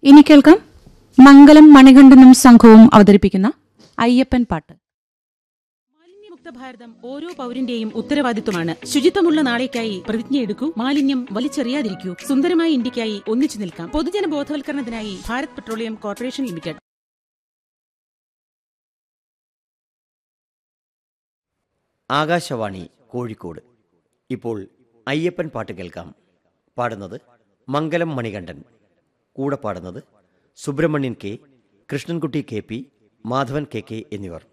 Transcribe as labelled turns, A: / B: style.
A: ഇനി കേൾക്കാം മംഗലം മണികണ്ഠനും സംഘവും അവതരിപ്പിക്കുന്ന അയ്യപ്പൻ പാട്ട്
B: മാലിന്യമുക്ത ഭാരതം ഓരോ പൗരന്റെയും ഉത്തരവാദിത്വമാണ് ശുചിത്വമുള്ള നാളേക്കായി പ്രതിജ്ഞയെടുക്കൂ മാലിന്യം വലിച്ചെറിയാതിരിക്കൂ സുന്ദരമായ ഇന്ത്യക്കായി ഒന്നിച്ചു നിൽക്കാം പൊതുജന ബോധവൽക്കരണത്തിനായി Bharat petroleum corporation limited
C: Akashvani Kozhikode ഇപ്പോൾ അയ്യപ്പൻ പാട്ട് കേൾക്കാം പാടുന്നത് മംഗലം മണികണ്ഠൻ കൂടെ പാടുന്നത് Subrahmanyan K Krishnankutty K P Madhavan K K എന്നിവർ